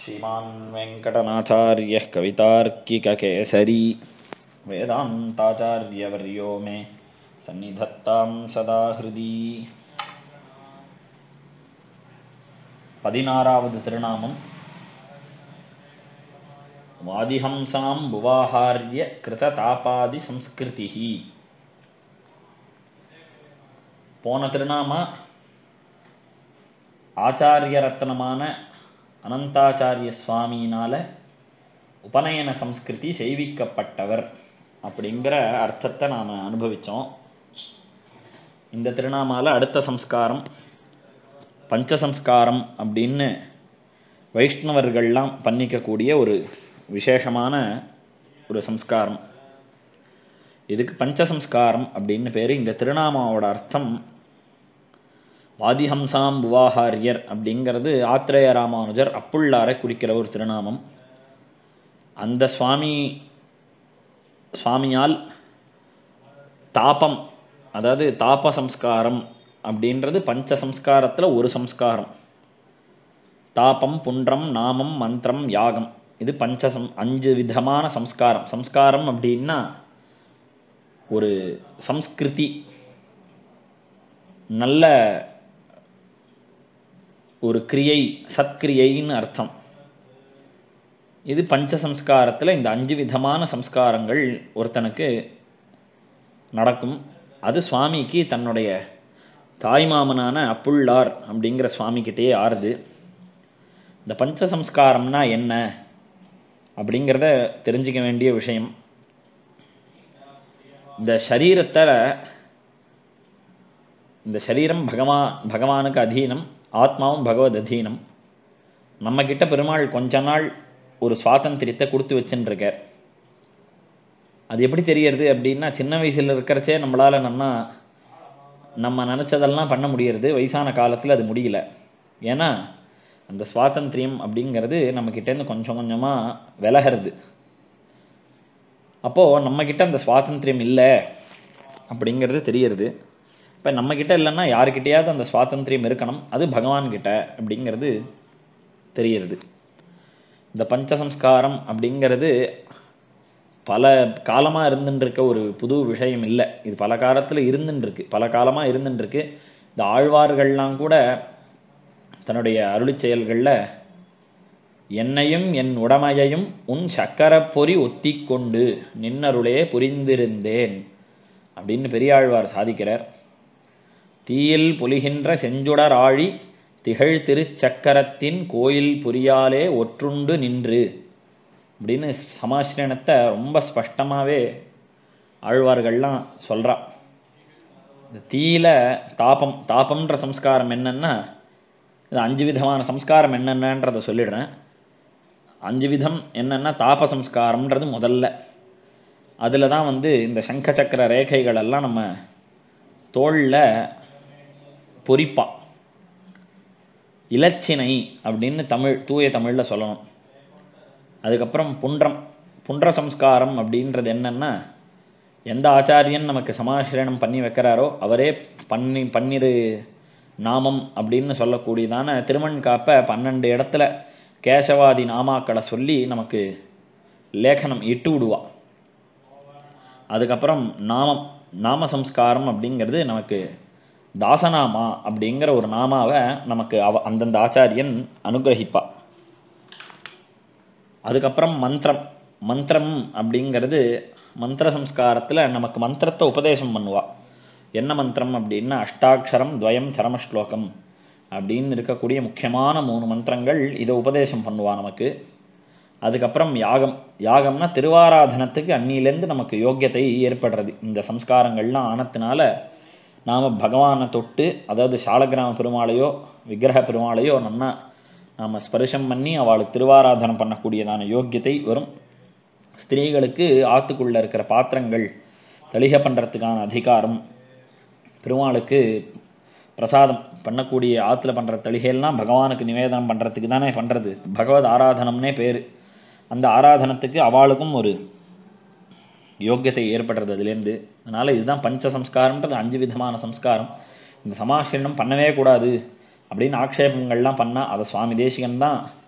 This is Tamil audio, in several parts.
श्रीमान् वेङ्कटनाचार्यः कवितार्किककेसरी वेदान्ताचार्यवर्यो मे सन्निधत्तां सदा हृदि பதினாறாவது திருநாமம் வாதிஹம்சாம் புவாஹாரிய கிருத தாபாதி சம்ஸ்கிருதிஹி போன திருநாம ஆச்சாரிய ரத்னமான அனந்தாச்சாரிய சுவாமியினால உபநயன சம்ஸ்கிருதி செய்விக்கப்பட்டவர் அப்படிங்கிற அர்த்தத்தை நாம் அனுபவித்தோம் இந்த திருநாமால அடுத்த சம்ஸ்காரம் பஞ்சசம்ஸ்காரம் அப்படின்னு வைஷ்ணவர்கள்லாம் பண்ணிக்கக்கூடிய ஒரு விசேஷமான ஒரு சம்ஸ்காரம் இதுக்கு பஞ்சசம்ஸ்காரம் அப்படின்னு பேர் இந்த திருநாமாவோட அர்த்தம் வாதிஹம்சாம் புவாஹாரியர் அப்படிங்கிறது ஆத்ரேய ராமானுஜர் அப்புள்ளாரை குறிக்கிற ஒரு திருநாமம் அந்த சுவாமி சுவாமியால் தாபம் அதாவது தாப சம்ஸ்காரம் அப்படின்றது பஞ்ச சம்ஸ்காரத்தில் ஒரு சம்ஸ்காரம் தாபம் புன்றம் நாமம் மந்திரம் யாகம் இது பஞ்சசம் அஞ்சு விதமான சம்ஸ்காரம் சம்ஸ்காரம் அப்படின்னா ஒரு சம்ஸ்கிருதி நல்ல ஒரு கிரியை சத்கிரியைன்னு அர்த்தம் இது பஞ்ச சம்ஸ்காரத்தில் இந்த அஞ்சு விதமான சம்ஸ்காரங்கள் ஒருத்தனுக்கு நடக்கும் அது சுவாமிக்கு தன்னுடைய தாய்மாமனான அப்புள்ளார் அப்படிங்கிற சுவாமிக்கிட்டேயே ஆறுது இந்த பஞ்ச சம்ஸ்காரம்னா என்ன அப்படிங்கிறத தெரிஞ்சிக்க வேண்டிய விஷயம் இந்த சரீரத்தில் இந்த சரீரம் பகவா பகவானுக்கு அதீனம் ஆத்மாவும் பகவத் அதீனம் நம்மக்கிட்ட பெருமாள் கொஞ்ச நாள் ஒரு சுவாதந்திரியத்தை கொடுத்து வச்சுருக்கார் அது எப்படி தெரியறது அப்படின்னா சின்ன வயசில் இருக்கிறச்சே நம்மளால் நம்ம நம்ம நினச்சதெல்லாம் பண்ண முடியறது வயசான காலத்தில் அது முடியல ஏன்னா அந்த சுவாதந்திரியம் அப்படிங்கிறது நம்மக்கிட்டேருந்து கொஞ்சம் கொஞ்சமாக விலகிறது அப்போது நம்மக்கிட்ட அந்த சுவாதந்திரியம் இல்லை அப்படிங்கிறது தெரியறது இப்போ நம்மக்கிட்ட இல்லைன்னா யாருக்கிட்டையாவது அந்த சுவாதந்திரியம் இருக்கணும் அது பகவான்கிட்ட அப்படிங்கிறது தெரியறது இந்த பஞ்சசம்ஸ்காரம் அப்படிங்கிறது பல காலமாக இருந்துட்டுருக்க ஒரு புது விஷயம் இல்லை இது பல காலத்தில் இருந்துட்டுருக்கு பல காலமாக இருந்துட்டுருக்கு இந்த ஆழ்வார்கள்லாம் கூட தன்னுடைய அருளி செயல்களில் என்னையும் என் உடமையையும் உன் சக்கர பொறி ஒத்தி கொண்டு நின்னருளே புரிந்திருந்தேன் அப்படின்னு பெரியாழ்வார் சாதிக்கிறார் தீயில் பொலிகின்ற செஞ்சுடர் ஆழி திகழ் திருச்சக்கரத்தின் கோயில் பொறியாலே ஒற்றுண்டு நின்று அப்படின்னு சமாசிரணத்தை ரொம்ப ஸ்பஷ்டமாகவே ஆழ்வார்கள்லாம் சொல்கிறா இந்த தீயில தாபம் தாபம்ன்ற சம்ஸ்காரம் என்னென்னா இது அஞ்சு விதமான சம்ஸ்காரம் என்னென்னன்றதை சொல்லிடுறேன் அஞ்சு விதம் என்னென்னா தாப சம்ஸ்காரம்ன்றது முதல்ல அதில் தான் வந்து இந்த சங்க சக்கர ரேகைகள் எல்லாம் நம்ம தோளில் பொறிப்பா இலச்சினை அப்படின்னு தமிழ் தூய தமிழில் சொல்லணும் அதுக்கப்புறம் புன்றம் புன்ற சம்ஸ்காரம் அப்படின்றது என்னென்னா எந்த ஆச்சாரியன் நமக்கு சமாசிரணம் பண்ணி வைக்கிறாரோ அவரே பண்ணி பன்னிரு நாமம் அப்படின்னு சொல்லக்கூடியதான திருமண் காப்பை பன்னெண்டு இடத்துல கேசவாதி நாமாக்களை சொல்லி நமக்கு லேখனம் இட்டு விடுவா அதுக்கப்புறம் நாமம் நாம சம்ஸ்காரம் அப்படிங்கிறது நமக்கு தாசநாமா அப்படிங்கிற ஒரு நாமாவை நமக்கு அவ அந்தந்த ஆச்சாரியன் அனுகிரகிப்பா அதுக்கப்புறம் மந்திரம் மந்திரம் அப்படிங்கிறது மந்திர சம்ஸ்காரத்தில் நமக்கு மந்திரத்தை உபதேசம் பண்ணுவா என்ன மந்திரம் அப்படின்னா அஷ்டாட்சரம் துவயம் சரமஸ்லோகம் அப்படின்னு இருக்கக்கூடிய முக்கியமான மூணு மந்திரங்கள் இதை உபதேசம் பண்ணுவா நமக்கு அதுக்கப்புறம் யாகம் யாகம்னா திருவாராதனத்துக்கு அன்னிலேருந்து நமக்கு யோக்கியத்தை ஏற்படுறது இந்த சம்ஸ்காரங்கள்லாம் ஆனத்தினால நாம் பகவானை தொட்டு அதாவது சாலகிராம பெருமாளையோ விக்கிரக பெருமாளையோ நன்னா நாம் ஸ்பர்ஷம் பண்ணி அவளுக்கு திருவாராதனம் பண்ணக்கூடியதான யோக்கியத்தை வரும் ஸ்திரீகளுக்கு ஆற்றுக்குள்ளே இருக்கிற பாத்திரங்கள் தளிக பண்ணுறதுக்கான அதிகாரம் பெருமாளுக்கு பிரசாதம் பண்ணக்கூடிய ஆற்றுல பண்ணுற தளிகையெல்லாம் பகவானுக்கு நிவேதனம் பண்ணுறதுக்கு தானே பண்ணுறது பகவத் ஆராதனம்னே பேர் அந்த ஆராதனத்துக்கு அவளுக்கும் ஒரு யோக்கியத்தை ஏற்படுறது அதுலேருந்து அதனால் இதுதான் பஞ்ச சம்ஸ்காரம்ன்றது அஞ்சு விதமான சம்ஸ்காரம் இந்த சமாசீரணம் பண்ணவே கூடாது அப்படின்னு ஆக்ஷேபங்கள்லாம் பண்ணால் அதை சுவாமி தேசிகன் தான்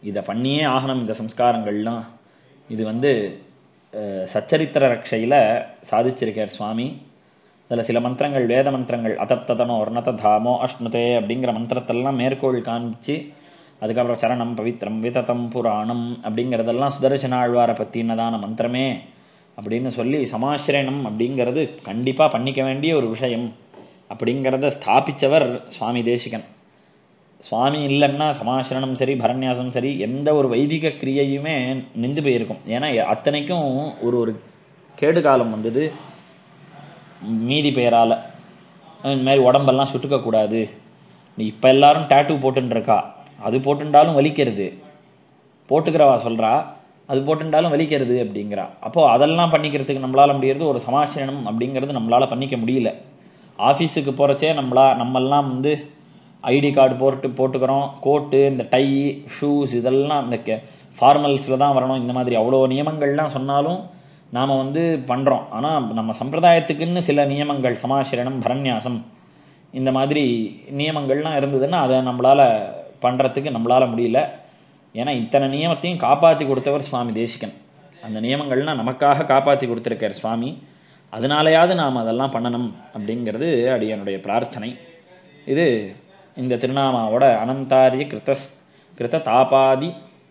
இதை பண்ணியே ஆகணும் இந்த சம்ஸ்காரங்கள்லாம் இது வந்து அஹ், சச்சரித்திர ரக்ஷையில் சாதிச்சிருக்கார் சுவாமி அதில் சில மந்திரங்கள் வேத மந்திரங்கள் அதப்ததனோ வர்ணத தாமோ அஷ்ணுதே அப்படிங்கிற மந்திரத்தெல்லாம் மேற்கோள் காமிச்சு அதுக்கப்புறம் சரணம் பவித்ரம் விததம் புராணம் அப்படிங்கிறதெல்லாம் சுதர்சன ஆழ்வாரை பற்றினதான மந்திரமே அப்படின்னு சொல்லி சமாசிரணம் அப்படிங்கிறது கண்டிப்பாக பண்ணிக்க வேண்டிய ஒரு விஷயம் அப்படிங்கிறத ஸ்தாபித்தவர் சுவாமி தேசிகன் சுவாமி இல்லைன்னா சமாசிரணம் சரி பரநியாசம் சரி எந்த ஒரு வைதிக கிரியையுமே நின்று போயிருக்கும் ஏன்னா அத்தனைக்கும் ஒரு ஒரு கேடு காலம் வந்தது மீதி பெயரால் இந்த மாதிரி உடம்பெல்லாம் சுட்டுக்கக்கூடாது நீ இப்போ எல்லாரும் டேட்டூ போட்டுன்னு இருக்கா அது போட்டுண்டாலும் வலிக்கிறது போட்டுக்கிறவா சொல்கிறா அது போட்டுண்டாலும் வலிக்கிறது அப்படிங்கிறா அப்போது அதெல்லாம் பண்ணிக்கிறதுக்கு நம்மளால் முடியறது ஒரு சமாசனம் அப்படிங்கிறது நம்மளால் பண்ணிக்க முடியல ஆஃபீஸுக்கு போகிறச்சே நம்மளா நம்மெல்லாம் வந்து ஐடி கார்டு போட்டு போட்டுக்கிறோம் கோட்டு இந்த டை ஷூஸ் இதெல்லாம் இந்த கே ஃபார்மல்ஸில் தான் வரணும் இந்த மாதிரி அவ்வளோ நியமங்கள்லாம் சொன்னாலும் நாம் வந்து பண்ணுறோம் ஆனால் நம்ம சம்பிரதாயத்துக்குன்னு சில நியமங்கள் சமாசிரணம் பரநியாசம் இந்த மாதிரி நியமங்கள்லாம் இருந்ததுன்னா அதை நம்மளால் பண்ணுறதுக்கு நம்மளால் முடியல ஏன்னா இத்தனை நியமத்தையும் காப்பாற்றி கொடுத்தவர் சுவாமி தேசிகன் அந்த நியமங்கள்லாம் நமக்காக காப்பாற்றி கொடுத்துருக்கார் சுவாமி அதனாலையாவது நாம் அதெல்லாம் பண்ணணும் அப்படிங்கிறது அடியனுடைய பிரார்த்தனை இது இந்த திருநாமாவோட அனந்தாரிய கிருத்த கிருத்த தாபாதி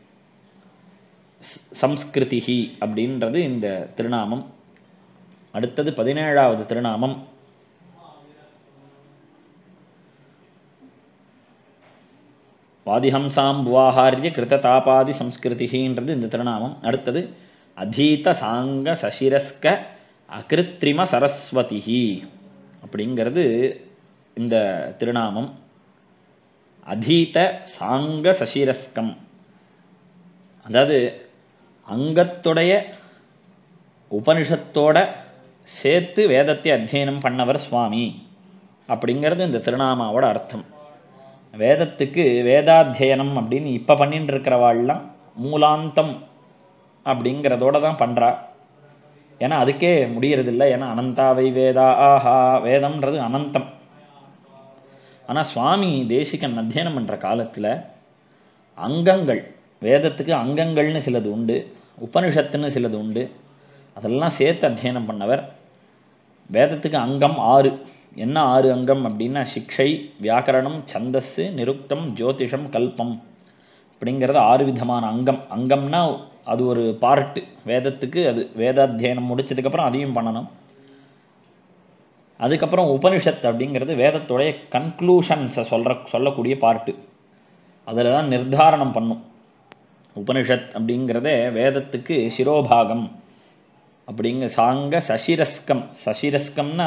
சம்ஸ்கிருதிஹி அப்படின்றது இந்த திருநாமம் அடுத்தது பதினேழாவது திருநாமம் வாதிஹம்சாம் புவாஹாரிய கிருத தாபாதி சம்ஸ்கிருதின்றது இந்த திருநாமம் அடுத்தது அதீத சாங்க சசிரஸ்க அகிருத்ரிம சரஸ்வதிஹி அப்படிங்கிறது இந்த திருநாமம் அதீத சாங்க சசிரஸ்கம் அதாவது அங்கத்துடைய உபனிஷத்தோட சேர்த்து வேதத்தை அத்தியனம் பண்ணவர் சுவாமி அப்படிங்கிறது இந்த திருநாமாவோட அர்த்தம் வேதத்துக்கு வேதாத்தியனம் அப்படின்னு இப்போ பண்ணிட்டு இருக்கிறவாள்லாம் மூலாந்தம் அப்படிங்கிறதோட தான் பண்ணுறா ஏன்னா அதுக்கே முடியறதில்ல ஏன்னா அனந்தாவை வேதா ஆஹா வேதம்ன்றது அனந்தம் ஆனால் சுவாமி தேசிகன் அத்தியனம் பண்ணுற காலத்தில் அங்கங்கள் வேதத்துக்கு அங்கங்கள்னு சிலது உண்டு உபனிஷத்துன்னு சிலது உண்டு அதெல்லாம் சேர்த்து அத்தியனம் பண்ணவர் வேதத்துக்கு அங்கம் ஆறு என்ன ஆறு அங்கம் அப்படின்னா சிக்ஷை வியாக்கரணம் சந்தஸ்ஸு நிருக்தம் ஜோதிஷம் கல்பம் அப்படிங்கிறது ஆறு விதமான அங்கம் அங்கம்னா அது ஒரு பார்ட்டு வேதத்துக்கு அது வேதாத்தியனம் முடிச்சதுக்கப்புறம் அதையும் பண்ணணும் அதுக்கப்புறம் உபனிஷத் அப்படிங்கிறது வேதத்துடைய கன்க்ளூஷன்ஸை சொல்கிற சொல்லக்கூடிய பார்ட்டு அதில் தான் நிர்தாரணம் பண்ணும் உபனிஷத் அப்படிங்கிறதே வேதத்துக்கு சிரோபாகம் அப்படிங்க சாங்க சசிரஸ்கம் சசிரஸ்கம்னா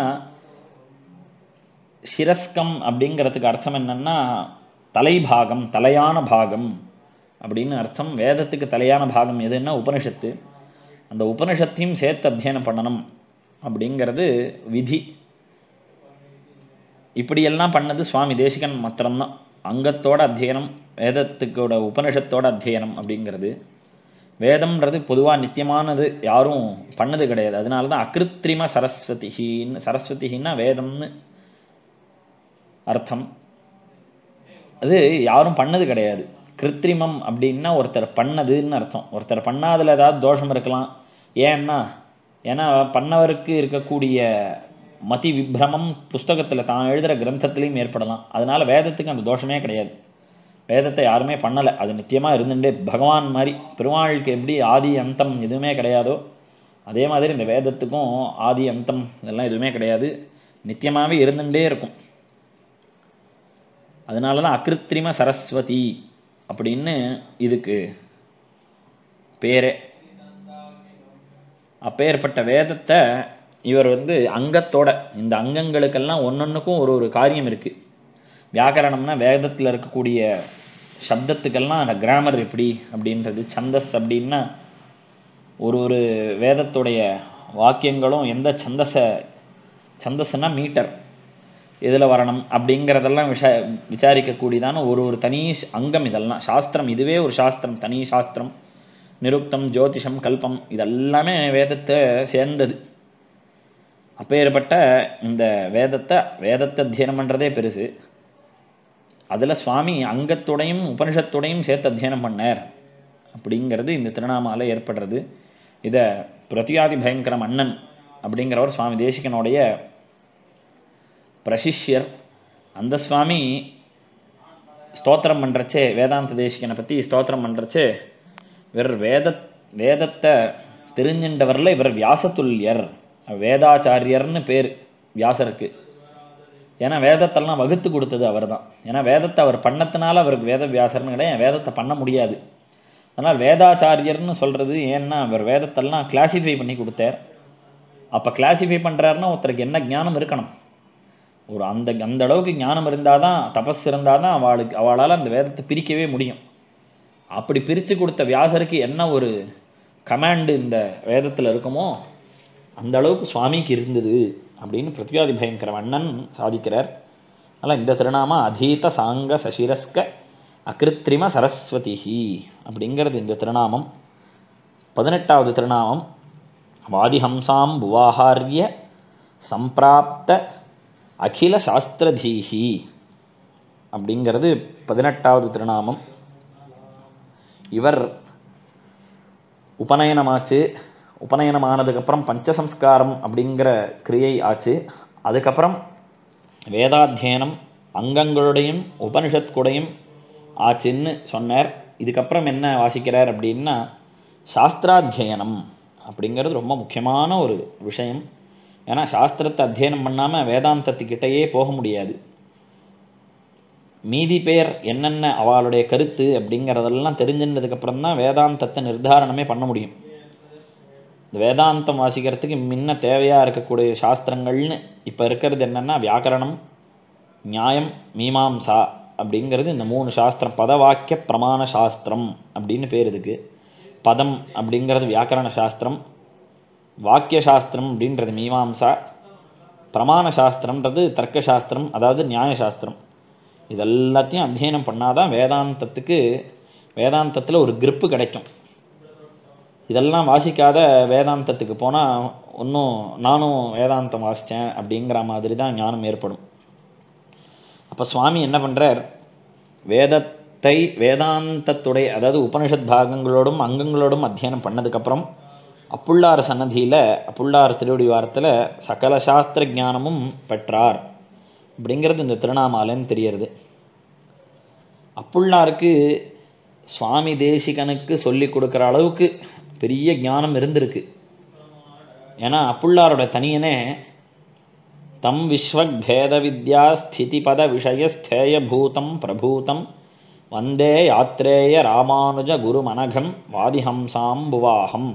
சிரஸ்கம் அப்படிங்கிறதுக்கு அர்த்தம் என்னன்னா தலைபாகம் தலையான பாகம் அப்படின்னு அர்த்தம் வேதத்துக்கு தலையான பாகம் எதுன்னா உபனிஷத்து அந்த உபனிஷத்தையும் சேர்த்து அத்தியனம் பண்ணணும் அப்படிங்கிறது விதி இப்படியெல்லாம் பண்ணது சுவாமி தேசிகன் மாத்திரம்தான் அங்கத்தோட அத்தியனம் வேதத்துக்கோட உபனிஷத்தோட அத்தியனம் அப்படிங்கிறது வேதம்ன்றது பொதுவாக நித்தியமானது யாரும் பண்ணது கிடையாது அதனால தான் அகிருத்ரிம சரஸ்வதிஹின்னு சரஸ்வதிஹின்னா வேதம்னு அர்த்தம் அது யாரும் பண்ணது கிடையாது கிருத்திரிமம் அப்படின்னா ஒருத்தர் பண்ணதுன்னு அர்த்தம் ஒருத்தர் பண்ணாதில் ஏதாவது தோஷம் இருக்கலாம் ஏன்னா ஏன்னா பண்ணவருக்கு இருக்கக்கூடிய மதி விப்ரமம் புஸ்தகத்தில் தான் எழுதுகிற கிரந்தத்துலேயும் ஏற்படலாம் அதனால வேதத்துக்கு அந்த தோஷமே கிடையாது வேதத்தை யாருமே பண்ணலை அது நித்தியமாக இருந்துட்டே பகவான் மாதிரி பெருமாளுக்கு எப்படி ஆதி அந்தம் எதுவுமே கிடையாதோ அதே மாதிரி இந்த வேதத்துக்கும் ஆதி அந்தம் இதெல்லாம் எதுவுமே கிடையாது நித்தியமாகவே இருந்துட்டே இருக்கும் அதனால தான் அகிருத்திரிம சரஸ்வதி அப்படின்னு இதுக்கு பேரே அப்பேற்பட்ட வேதத்தை இவர் வந்து அங்கத்தோட இந்த அங்கங்களுக்கெல்லாம் ஒன்னொன்றுக்கும் ஒரு ஒரு காரியம் இருக்குது வியாக்கரணம்னா வேதத்தில் இருக்கக்கூடிய சப்தத்துக்கெல்லாம் அந்த கிராமர் எப்படி அப்படின்றது சந்தஸ் அப்படின்னா ஒரு ஒரு வேதத்துடைய வாக்கியங்களும் எந்த சந்தஸை சந்தஸ்னா மீட்டர் இதில் வரணும் அப்படிங்கிறதெல்லாம் விஷ விசாரிக்கக்கூடியதான ஒரு ஒரு தனி அங்கம் இதெல்லாம் சாஸ்திரம் இதுவே ஒரு சாஸ்திரம் தனி சாஸ்திரம் நிருக்தம் ஜோதிஷம் கல்பம் இதெல்லாமே வேதத்தை சேர்ந்தது அப்பேற்பட்ட இந்த வேதத்தை வேதத்தை அத்தியனம் பண்ணுறதே பெருசு அதில் சுவாமி அங்கத்துடையும் உபனிஷத்துடையும் சேர்த்து அத்தியனம் பண்ணார் அப்படிங்கிறது இந்த திருநாமால ஏற்படுறது இதை பிரத்யாதி பயங்கர மன்னன் அப்படிங்கிறவர் சுவாமி தேசிகனுடைய பிரசிஷ்யர் அந்த சுவாமி ஸ்தோத்திரம் பண்ணுறச்சே வேதாந்த தேசிகனை பற்றி ஸ்தோத்திரம் பண்ணுறச்சே இவர் வேத வேதத்தை தெரிஞ்சின்றவரில் இவர் வியாசத்துல்யர் வேதாச்சாரியர்னு பேர் வியாசருக்கு ஏன்னா வேதத்தெல்லாம் வகுத்து கொடுத்தது அவர் தான் ஏன்னா வேதத்தை அவர் பண்ணத்தினால அவருக்கு வேத வியாசர்னு கிடையாது வேதத்தை பண்ண முடியாது அதனால் வேதாச்சாரியர்னு சொல்கிறது ஏன்னா அவர் வேதத்தெல்லாம் கிளாசிஃபை பண்ணி கொடுத்தார் அப்போ கிளாசிஃபை பண்ணுறாருன்னா ஒருத்தருக்கு என்ன ஞானம் இருக்கணும் ஒரு அந்த அந்த அளவுக்கு ஞானம் இருந்தால் தான் தபஸ் இருந்தால் தான் அவளுக்கு அவளால் அந்த வேதத்தை பிரிக்கவே முடியும் அப்படி பிரித்து கொடுத்த வியாசருக்கு என்ன ஒரு கமாண்டு இந்த வேதத்தில் இருக்குமோ அந்த அளவுக்கு சுவாமிக்கு இருந்தது அப்படின்னு பிரத்யாதி பயங்கர வண்ணன் சாதிக்கிறார் அதனால் இந்த திருநாமம் அதீத சாங்க சசிரஸ்க அகிருத்ரிம சரஸ்வதிஹி அப்படிங்கிறது இந்த திருநாமம் பதினெட்டாவது திருநாமம் வாதிஹம்சாம் புவாஹாரிய சம்பிராப்த அகில சாஸ்திரதீஹி அப்படிங்கிறது பதினெட்டாவது திருநாமம் இவர் உபநயனமாச்சு உபநயனமானதுக்கப்புறம் பஞ்சசம்ஸ்காரம் அப்படிங்கிற கிரியை ஆச்சு அதுக்கப்புறம் வேதாத்தியனம் அங்கங்களுடையும் உபனிஷத் கூடையும் ஆச்சுன்னு சொன்னார் இதுக்கப்புறம் என்ன வாசிக்கிறார் அப்படின்னா சாஸ்திராத்தியனம் அப்படிங்கிறது ரொம்ப முக்கியமான ஒரு விஷயம் ஏன்னா சாஸ்திரத்தை அத்தியனம் பண்ணாமல் வேதாந்தத்துக்கிட்டேயே போக முடியாது மீதி பேர் என்னென்ன அவளுடைய கருத்து அப்படிங்கிறதெல்லாம் தெரிஞ்சின்றதுக்கப்புறம் தான் வேதாந்தத்தை நிர்தாரணமே பண்ண முடியும் இந்த வேதாந்தம் வாசிக்கிறதுக்கு முன்ன தேவையாக இருக்கக்கூடிய சாஸ்திரங்கள்னு இப்போ இருக்கிறது என்னென்னா வியாக்கரணம் நியாயம் மீமாம்சா அப்படிங்கிறது இந்த மூணு சாஸ்திரம் பதவாக்கிய பிரமாண சாஸ்திரம் அப்படின்னு பேர் இதுக்கு பதம் அப்படிங்கிறது வியாக்கரண சாஸ்திரம் வாக்கிய சாஸ்திரம் அப்படின்றது மீமாம்சா பிரமாண சாஸ்திரம்ன்றது தர்க்க சாஸ்திரம் அதாவது நியாய சாஸ்திரம் இதெல்லாத்தையும் அத்தியனம் பண்ணாதான் வேதாந்தத்துக்கு வேதாந்தத்தில் ஒரு grip கிடைக்கும் இதெல்லாம் வாசிக்காத வேதாந்தத்துக்கு போனால் இன்னும் நானும் வேதாந்தம் வாசித்தேன் அப்படிங்கிற மாதிரி தான் ஞானம் ஏற்படும் அப்போ சுவாமி என்ன பண்ணுறார் வேதத்தை வேதாந்தத்துடைய அதாவது உபனிஷத் பாகங்களோடும் அங்கங்களோடும் அத்தியனம் பண்ணதுக்கப்புறம் அப்புள்ளார் சன்னதியில் அப்புள்ளார் திருவடி வாரத்தில் சகல சாஸ்திர ஞானமும் பெற்றார் அப்படிங்கிறது இந்த திருநாமாலன்னு தெரியறது அப்புள்ளாருக்கு சுவாமி தேசிகனுக்கு சொல்லி கொடுக்குற அளவுக்கு பெரிய ஞானம் இருந்திருக்கு ஏன்னா அப்புள்ளாரோட தனியனே தம் விஸ்வக் பேத வித்யா ஸ்திதிபத விஷய ஸ்தேயபூதம் பிரபூதம் வந்தே யாத்ரேய ராமானுஜ குருமனகம் வாதிஹம்சாம் புவாகம்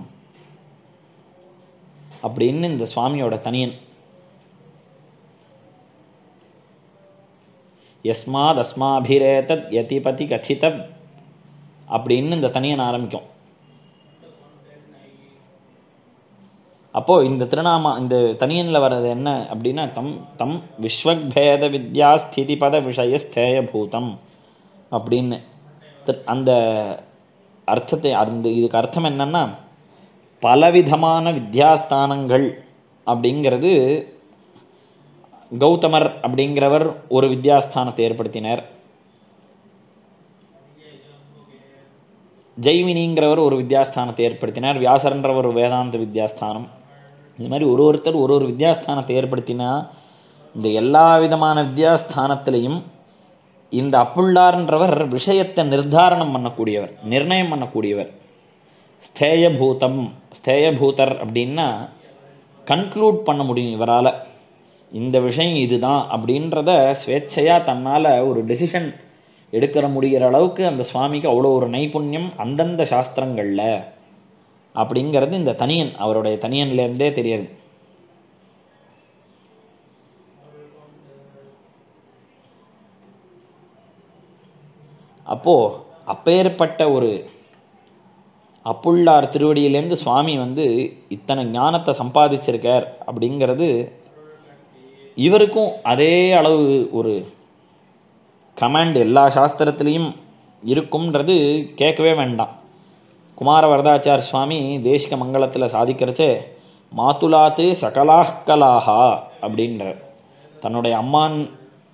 அப்படின்னு இந்த சுவாமியோட தனியன் யஸ்மாத் அஸ்மாபிரேதத் யதிபதி கதிதப் அப்படின்னு இந்த தனியன் ஆரம்பிக்கும் அப்போ இந்த திருநாமா இந்த தனியனில் வர்றது என்ன அப்படின்னா தம் தம் விஸ்வக்பேத வித்யா ஸ்திதிபத விஷய ஸ்தேயபூதம் அப்படின்னு தி- அந்த அர்த்தத்தை அந்த இதுக்கு அர்த்தம் என்னன்னா பலவிதமான வித்யாஸ்தானங்கள் அப்படிங்கிறது கௌதமர் அப்படிங்கிறவர் ஒரு வித்யாஸ்தானத்தை ஏற்படுத்தினார் ஜெய்மினிங்கிறவர் ஒரு வித்யாஸ்தானத்தை ஏற்படுத்தினார் வியாசர்ன்றவர் ஒரு வேதாந்த வித்யாஸ்தானம் இந்த மாதிரி ஒரு ஒருத்தர் ஒரு ஒரு வித்யாஸ்தானத்தை ஏற்படுத்தினா இந்த எல்லா விதமான வித்யாஸ்தானத்திலையும் இந்த அப்புள்ளார்ன்றவர் விஷயத்தை நிர்தாரணம் பண்ணக்கூடியவர் நிர்ணயம் பண்ணக்கூடியவர் ஸ்தேயபூதம் ஸ்தேயபூதர் அப்படின்னா கன்க்ளூட் பண்ண முடியும் இவரால் இந்த விஷயம் இதுதான் அப்படின்றத ஸ்வேച്ഛையாக தன்னால் ஒரு டெசிஷன் எடுக்கிற முடிகிற அளவுக்கு அந்த சுவாமிக்கு அவ்வளோ ஒரு நைபுண்யம் அந்தந்த சாஸ்திரங்களில் அப்படிங்கிறது இந்த தனியன் அவருடைய தனியன்லேருந்தே தெரியுது அப்போது அப்பேற்பட்ட ஒரு அப்புள்ளார் திருவடியிலேருந்து சுவாமி வந்து இத்தனை ஞானத்தை சம்பாதிச்சிருக்கார் அப்படிங்கிறது இவருக்கும் அதே அளவு ஒரு கமாண்ட் எல்லா சாஸ்திரத்திலையும் இருக்கும்ன்றது கேட்கவே வேண்டாம் குமார வரதாச்சார் சுவாமி தேசிக மங்களத்தில் சாதிக்கிறச்சே மாத்துலாத்து சகலாஹ்கலாஹா அப்படின்றார் தன்னுடைய அம்மான்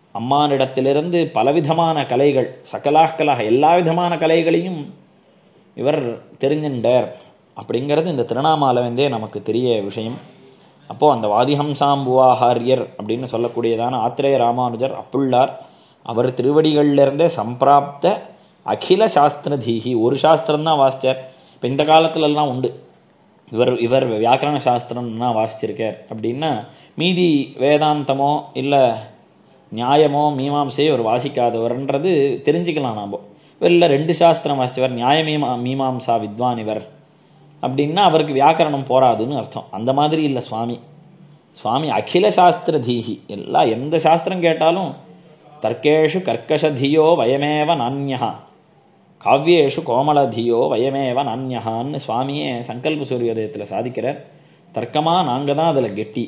அம்மானிடத்திலிருந்து பலவிதமான கலைகள் சகலாஹ்கலாக எல்லா விதமான கலைகளையும் இவர் தெரிஞ்சின்றார் அப்படிங்கிறது இந்த திருவண்ணாமலைவந்தே நமக்கு தெரிய விஷயம் அப்போது அந்த வாதிஹம்சாம்புவாஹாரியர் அப்படின்னு சொல்லக்கூடியதான ஆத்திரேய ராமானுஜர் அப்புள்ளார் அவர் திருவடிகளிலிருந்தே சம்பிராப்த அகில சாஸ்திரதீகி ஒரு சாஸ்திரம்தான் வாசிச்சார் இப்போ இந்த காலத்துலலாம் உண்டு இவர் இவர் வியாக்கரண சாஸ்திரம்னா வாசிச்சிருக்கார் அப்படின்னா மீதி வேதாந்தமோ இல்லை நியாயமோ மீமாம்சையோ இவர் வாசிக்காதவர்ன்றது தெரிஞ்சுக்கலாம் நாம் இவரில் ரெண்டு சாஸ்திரம் வாசித்தவர் நியாய மீமா மீமாம்சா வித்வான் இவர் அப்படின்னா அவருக்கு வியாக்கரணம் போராதுன்னு அர்த்தம் அந்த மாதிரி இல்லை சுவாமி சுவாமி அகில சாஸ்திர தீஹி எல்லா எந்த சாஸ்திரம் கேட்டாலும் தர்க்கேஷு கர்க்கஷதியோ வயமேவ நானியா காவ்யேஷு கோமலதியோ வயமேவ நானியகான்னு சுவாமியே சங்கல்ப சூரியோதயத்தில் சாதிக்கிறார் தர்க்கமாக நாங்கள் தான் அதில் கெட்டி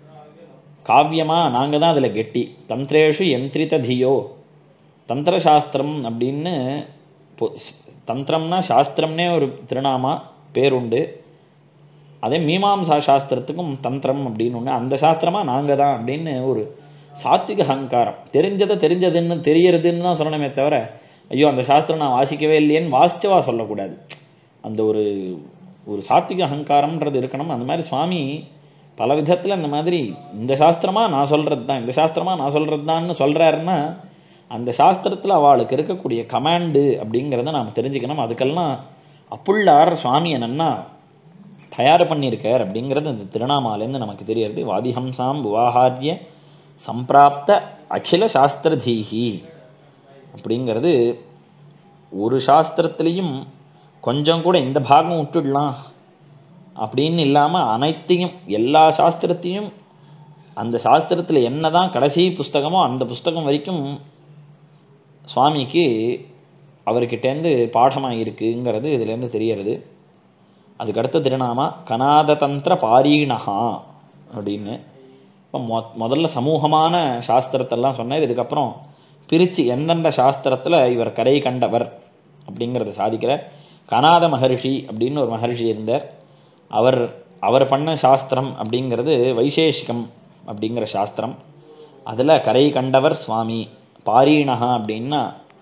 காவியமாக நாங்கள் தான் அதில் கெட்டி தந்திரேஷு யந்திரித தியோ தந்திரசாஸ்திரம் அப்படின்னு பொ- தந்திரம்னா சாஸ்திரம்னே ஒரு திருநாமா பேருண்டு அதே மீமாம்சா சாஸ்திரத்துக்கும் தந்திரம் அப்படின்னு ஒன்று அந்த சாஸ்திரமாக நாங்கள் தான் அப்படின்னு ஒரு சாத்விக அகங்காரம் தெரிஞ்சதை தெரிஞ்சதுன்னு தெரியறதுன்னு தான் சொல்லணுமே தவிர ஐயோ அந்த சாஸ்திரம் நான் வாசிக்கவே இல்லையேன்னு வாசிச்சவா சொல்லக்கூடாது அந்த ஒரு ஒரு சாத்விக அகங்காரம்ன்றது இருக்கணும் அந்த மாதிரி சுவாமி பல விதத்தில் அந்த மாதிரி இந்த சாஸ்திரமா நான் சொல்கிறது தான் இந்த சாஸ்திரமா நான் சொல்கிறது தான்னு சொல்கிறாருன்னா அந்த சாஸ்திரத்தில் அவளுக்கு இருக்கக்கூடிய கமாண்டு அப்படிங்கிறத நாம் தெரிஞ்சுக்கணும் அதுக்கெல்லாம் அப்புள்ளார் சுவாமி என்னன்னா தயார் பண்ணியிருக்கார் அப்படிங்கிறது இந்த திருநாமாலேருந்து நமக்கு தெரியறது வாதிஹம்சாம் புவாஹாரிய சம்பிராப்த அகில சாஸ்திரதீஹி அப்படிங்கிறது ஒரு சாஸ்திரத்துலேயும் கொஞ்சம் கூட இந்த பாகம் விட்டுடலாம் அப்படின்னு இல்லாமல் அனைத்தையும் எல்லா சாஸ்திரத்தையும் அந்த சாஸ்திரத்தில் என்ன தான் கடைசி புஸ்தகமோ அந்த புஸ்தகம் வரைக்கும் சுவாமிக்கு அவர்கிட்டேருந்து பாடமாக இருக்குங்கிறது இதுலேருந்து தெரியறது அதுக்கு அடுத்த திருநாமா கனாததந்திர பாரீணஹா அப்படின்னு இப்போ மொ முதல்ல சமூகமான சாஸ்திரத்தெல்லாம் சொன்னார் இதுக்கப்புறம் பிரித்து எந்தெந்த சாஸ்திரத்தில் இவர் கரை கண்டவர் அப்படிங்கிறத சாதிக்கிறார் கனாத மகர்ஷி அப்படின்னு ஒரு மகர்ஷி இருந்தார் அவர் அவர் பண்ண சாஸ்திரம் அப்படிங்கிறது வைசேஷிகம் அப்படிங்கிற சாஸ்திரம் அதில் கரை கண்டவர் சுவாமி பாரீணஹா அப்படின்னா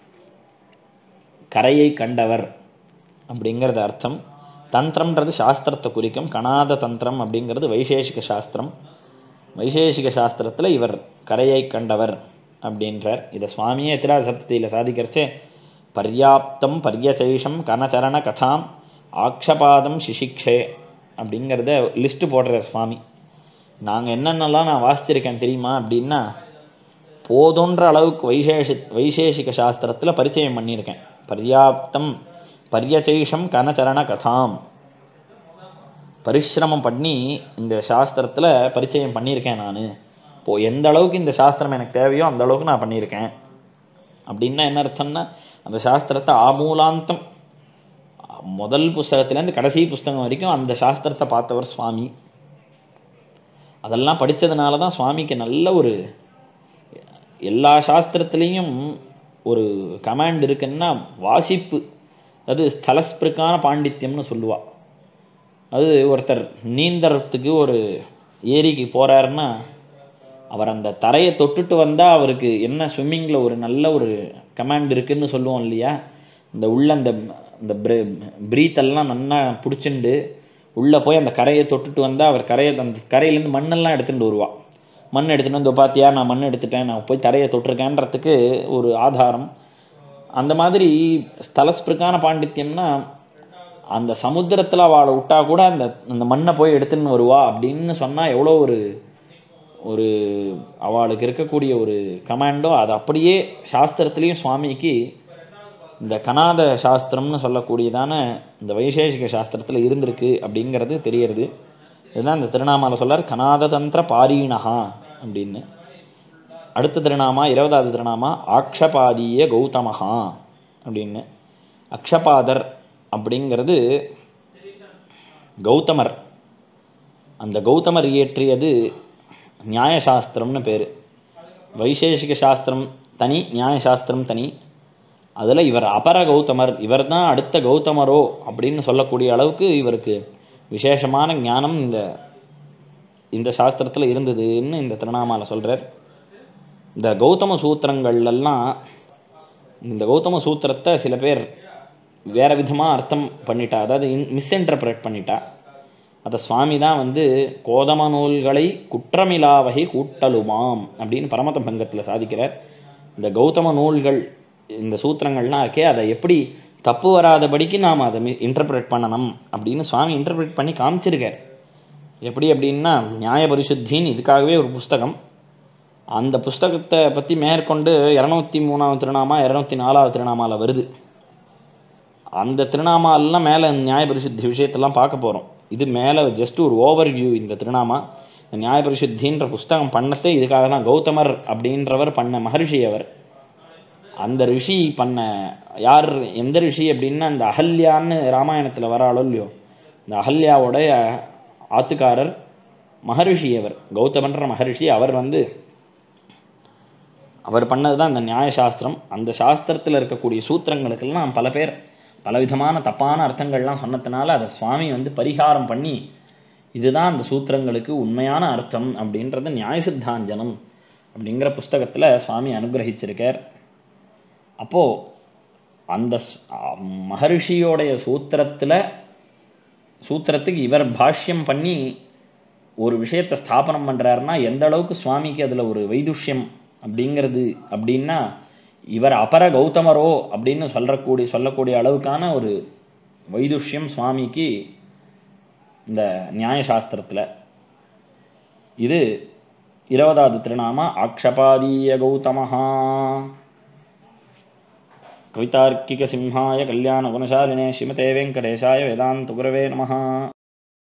கரையை கண்டவர் அப்படிங்கிறது அர்த்தம் தந்திரம்ன்றது சாஸ்திரத்தை குறிக்கும் கணாத தந்திரம் அப்படிங்கிறது வைசேஷிக சாஸ்திரம் வைசேஷிக சாஸ்திரத்தில் இவர் கரையை கண்டவர் அப்படின்றார் இதை சுவாமியே எத்திரா சப்தத்தில் சாதிக்கிறச்சே பர்யாப்தம் பர்யச்சைஷம் கனச்சரண கதாம் ஆக்ஷபாதம் சிசிக்ஷே அப்படிங்கிறத லிஸ்ட்டு போடுறார் சுவாமி நாங்கள் என்னென்னலாம் நான் வாசிச்சிருக்கேன் தெரியுமா அப்படின்னா போதுன்ற அளவுக்கு வைசேஷி வைசேஷிக சாஸ்திரத்தில் பரிச்சயம் பண்ணியிருக்கேன் பர்யாப்தம் பர்யச்சைஷம் கனச்சரண கதாம் பரிசிரமம் பண்ணி இந்த சாஸ்திரத்தில் பரிச்சயம் பண்ணியிருக்கேன் நான் இப்போது எந்த அளவுக்கு இந்த சாஸ்திரம் எனக்கு தேவையோ அந்த அளவுக்கு நான் பண்ணியிருக்கேன் அப்படின்னா என்ன அர்த்தம்னா அந்த சாஸ்திரத்தை ஆமூலாந்தம் முதல் புஸ்தகத்துலேருந்து கடைசி புஸ்தகம் வரைக்கும் அந்த சாஸ்திரத்தை பார்த்தவர் சுவாமி அதெல்லாம் படித்ததுனால தான் சுவாமிக்கு நல்ல ஒரு எல்லா சாஸ்திரத்துலேயும் ஒரு கமாண்ட் இருக்குன்னா வாசிப்பு அது ஸ்தலஸ்பிருக்கான பாண்டித்யம்னு சொல்லுவா அது ஒருத்தர் நீந்தறதுக்கு ஒரு ஏரிக்கு போகிறாருன்னா அவர் அந்த தரையை தொட்டுட்டு வந்தால் அவருக்கு என்ன ஸ்விம்மிங்கில் ஒரு நல்ல ஒரு கமாண்ட் இருக்குன்னு சொல்லுவோம் இல்லையா இந்த உள்ள அந்த இந்த ப்ரீத்தெல்லாம் நல்லா பிடிச்சிண்டு உள்ளே போய் அந்த கரையை தொட்டுட்டு வந்தால் அவர் கரையை அந்த கரையிலேருந்து மண்ணெல்லாம் எடுத்துகிட்டு வருவா மண் எடுத்துகிட்டு வந்து பார்த்தியா நான் மண் எடுத்துட்டேன் நான் போய் தரையை தொட்டிருக்கேன்றதுக்கு ஒரு ஆதாரம் அந்த மாதிரி ஸ்தலஸ்பிருக்கான பாண்டித்யம்னா அந்த சமுத்திரத்தில் அவளை விட்டா கூட அந்த அந்த மண்ணை போய் எடுத்துன்னு வருவா அப்படின்னு சொன்னால் எவ்வளோ ஒரு ஒரு அவளுக்கு இருக்கக்கூடிய ஒரு கமாண்டோ அது அப்படியே சாஸ்திரத்துலேயும் சுவாமிக்கு இந்த கனாத சாஸ்திரம்னு சொல்லக்கூடியதான இந்த வைசேஷிக சாஸ்திரத்தில் இருந்திருக்கு அப்படிங்கிறது தெரியறது இதுதான் இந்த திருநாமாவில் சொல்லார் கனாத தந்திர பாரீணஹா அப்படின்னு அடுத்த திருநாமா இருபதாவது திருநாமா ஆக்ஷபாதிய கௌதமஹா அப்படின்னு அக்ஷபாதர் அப்படிங்கிறது கௌதமர் அந்த கௌதமர் இயற்றியது நியாயசாஸ்திரம்னு பேர் வைசேஷிக சாஸ்திரம் தனி நியாயசாஸ்திரம் தனி அதில் இவர் அபர கௌதமர் இவர் தான் அடுத்த கௌதமரோ அப்படின்னு சொல்லக்கூடிய அளவுக்கு இவருக்கு விசேஷமான ஞானம் இந்த இந்த சாஸ்திரத்தில் இருந்ததுன்னு இந்த திருநாமாவில் சொல்கிறார் இந்த கௌதம சூத்திரங்கள்லாம் இந்த கௌதம சூத்திரத்தை சில பேர் வேற விதமாக அர்த்தம் பண்ணிட்டா அதாவது மிஸ்இன்டர்பிரேட் பண்ணிட்டா அதை சுவாமி தான் வந்து கோதம நூல்களை குற்றமிலாவகை கூட்டலுமாம் அப்படின்னு பரமத பங்கத்தில் சாதிக்கிறார் இந்த கௌதம நூல்கள் இந்த சூத்திரங்கள்லாம் இருக்கே அதை எப்படி தப்பு வராதபடிக்கு நாம் அதை இன்டர்பிரேட் பண்ணணும் அப்படின்னு சுவாமி இன்டர்பிரேட் பண்ணி காமிச்சிருக்கார் எப்படி அப்படின்னா நியாய பரிசுத்தின்னு இதுக்காகவே ஒரு புஸ்தகம் அந்த புஸ்தகத்தை பற்றி மேற்கொண்டு இரநூத்தி மூணாவது திருநாமா இரநூத்தி நாலாவது திருநாமாவில் வருது அந்த திருநாமாலாம் மேலே நியாய பரிசுத்தி விஷயத்தெல்லாம் பார்க்க போகிறோம் இது மேலே ஜஸ்ட் ஒரு ஓவர் வியூ இந்த திருநாமா இந்த நியாய பரிசுத்தின்ற புஸ்தகம் பண்ணத்தே இதுக்காக தான் கௌதமர் அப்படின்றவர் பண்ண மகர்ஷி அவர் அந்த ரிஷி பண்ண யார் எந்த ரிஷி அப்படின்னா அந்த அகல்யான்னு ராமாயணத்தில் வராளோ இல்லையோ இந்த அகல்யாவோடைய ஆத்துக்காரர் மகரிஷி அவர் கௌதமன்ற மகரிஷி அவர் வந்து அவர் பண்ணது தான் அந்த நியாய சாஸ்திரம் அந்த சாஸ்திரத்தில் இருக்கக்கூடிய சூத்திரங்களுக்கெல்லாம் பல பேர் பலவிதமான தப்பான அர்த்தங்கள்லாம் சொன்னதுனால அதை சுவாமி வந்து பரிகாரம் பண்ணி இதுதான் அந்த சூத்திரங்களுக்கு உண்மையான அர்த்தம் அப்படின்றது நியாய சித்தாஞ்சனம் அப்படிங்கிற புஸ்தகத்தில் சுவாமி அனுகிரகிச்சிருக்கார் அப்போது அந்த ஸ்- அ- மகரிஷியோடைய சூத்திரத்தில் சூத்திரத்துக்கு இவர் பாஷ்யம் பண்ணி ஒரு விஷயத்தை ஸ்தாபனம் பண்ணுறாருன்னா எந்த அளவுக்கு சுவாமிக்கு அதில் ஒரு வைதுஷ்யம் அப்படிங்கிறது அப்படின்னா இவர் அபர கௌதமரோ அப்படின்னு சொல்லக்கூடிய சொல்லக்கூடிய அளவுக்கான ஒரு வைதுஷ்யம் சுவாமிக்கு இந்த நியாயசாஸ்திரத்தில் இது இருபதாவது திருநாம ஆக்ஷபாதீய கௌதமஹா கவிதார்க்கிக சிம்ஹாய கல்யாண குணசாலினே ஸ்ரீமதே வெங்கடேஷாய வேதாந்த குரவே நமஹ